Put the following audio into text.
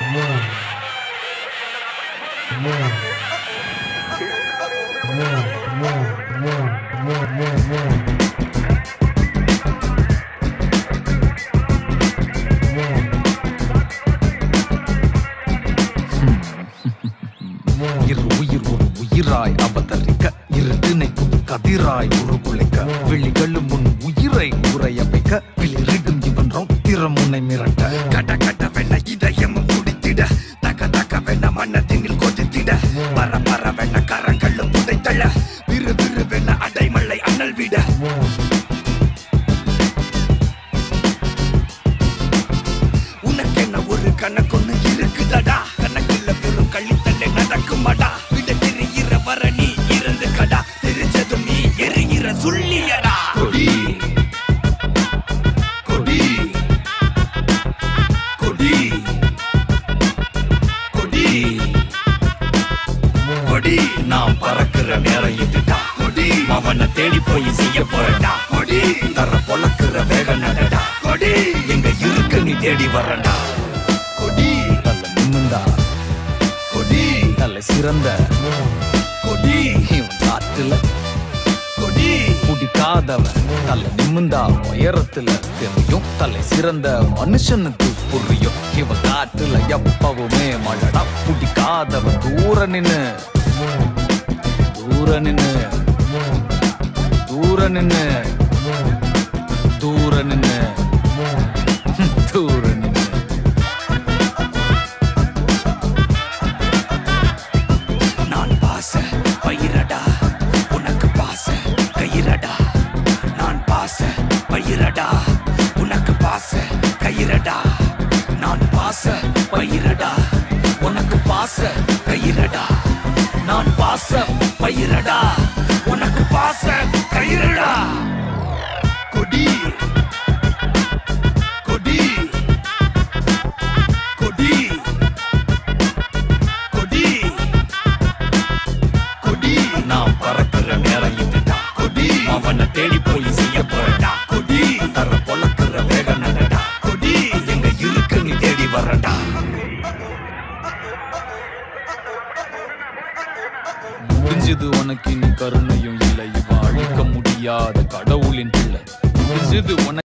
இரு உயிர் ஒரு உயிராய் அவதரிக்க இருட்டினை புது கதிராய் உருகுலைக்க விழிகளும் முன் உயிரை உரைய வைக்க விளிரிடும் இவன் ரௌத்திரம் உன்னை மிரட்ட கட கட வெண்ண இதயம் குடித்திட தக தக வெண்ண மன்னத்தினில் கொதித்திட பர பர வெண்ண கரங்களும் புதைத்தள விறு விறு வெண்ண அடைமழை அனல் விட உனக்கென்ன ஒரு கணக்கொன்னு இருக்குதடா கணக்குல வெறும் கள்ளித்தண்டை நடக்குமாடா விட தெரிகிற வர நீ இருந்து கடா தெரிஞ்சதும் நீ எரிகிற சொல்லியடா கொடி கொடி கொடி கொடி கொடி நான் பறக்குற நேரம் இதுடா கொடி அவனை தேடி போய் செய்ய போறடா கொடி தர பொழக்குற வேக நடடா கொடி எங்க இருக்கு நீ தேடி வரடா கொடி நல்ல நின்னுண்டா கொடி நல்ல சிறந்த கொடி இவன் காட்டுல கொடி பிடிக்காதவன் தலை நிமிந்தா உயரத்துல தெரியும் தலை சிறந்த மனுஷனுக்கு புரியும் இவன் காட்டுல எப்பவுமே மழடா பிடிக்காதவன் தூர நின்னு தூர நின்னு தூர நின்னு தூர நின்னு ஹம், தூர நின்னு நான் பாச பயிரடா உனக்கு பாச கயிரடா நான் பாச பயிரடா உனக்கு பாச கயிரடா நான் பாச பயிரடா உனக்கு பாச கயிரடா நான் பாச பயிரடா உனக்கு பாச கயிரடா கொடி கொடி கொடி கொடி கொடி நான் பறக்குற நேரம் இதுடா கொடி அவனை தேடி போய் செய்ய போறடா கொடி தர பொழக்குற வேக நடடா கொடி எங்க இருக்கு நீ தேடி வரடா முடிஞ்சது உனக்கு இனி கருணையும் இல்லை இவ அழிக்க முடியாத கடவுளின் பிள்ளை முடிஞ்சது உனக்கு